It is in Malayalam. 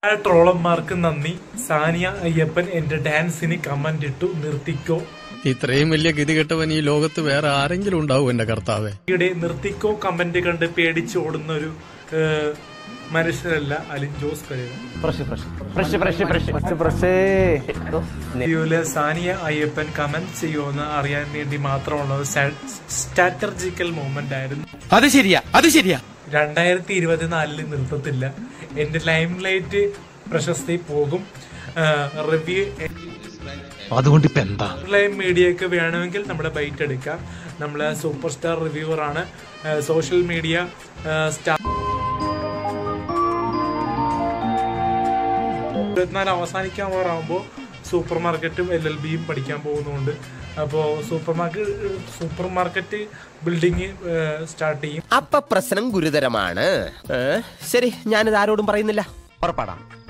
ആ ട്രോളന്മാർക്ക് നന്ദി സാനിയ അയ്യപ്പൻ എന്റെ ഡാൻസിന് കമന്റ് ഇട്ടു നിർത്തിക്കോ ഇത്രയും വലിയ ഗതികെട്ടവൻ ഈ ലോകത്ത് വേറെ ആരെങ്കിലും ഉണ്ടാവും എന്റെ കർത്താവേ ഇവിടെ നിർത്തിക്കോ കമന്റ് കണ്ട് പേടിച്ച് ഓടുന്ന ഒരു ഏഹ്, മനുഷ്യരല്ല അലിൻ ജോസ് കഴിയുക വീഡിയോയില് സാനിയ അയ്യപ്പൻ കമന്റ് ചെയ്യുമെന്ന് അറിയാൻ വേണ്ടി മാത്രമുള്ള ഒരു സ്ട്രാറ്റജിക്കൽ മൂവ്മെന്റ് ആയിരുന്നു അത് ശരിയാ അത് ശരിയാ രണ്ടായിരത്തി ഇരുപത്തിനാലില് നിർത്തത്തില്ല എന്റെ ലൈം ലൈറ്റ് പ്രശസ്തി പോകും റിവ്യൂ അതുകൊണ്ട് ഇപ്പൊ എന്താ ഓൺലൈൻ മീഡിയ ഒക്കെ വേണമെങ്കിൽ നമ്മളെ ബൈറ്റ് എടുക്കാം നമ്മളെ സൂപ്പർ സ്റ്റാർ റിവ്യൂവർ ആണ് സോഷ്യൽ മീഡിയ സ്റ്റാർ ഇരുപത്തിനാല് അവസാനിക്കാൻ പോറാകുമ്പോൾ സൂപ്പർ മാർക്കറ്റും എൽ എൽ ബിയും പഠിക്കാൻ പോകുന്നുണ്ട് അപ്പോൾ supermarket supermarket building start ചെയ്യും അപ്പൊ പ്രശ്നം ഗുരുതരമാണ് ഏ? ശരി ഞാനിത് ആരോടും പറയുന്നില്ല ഉറപ്പാടാം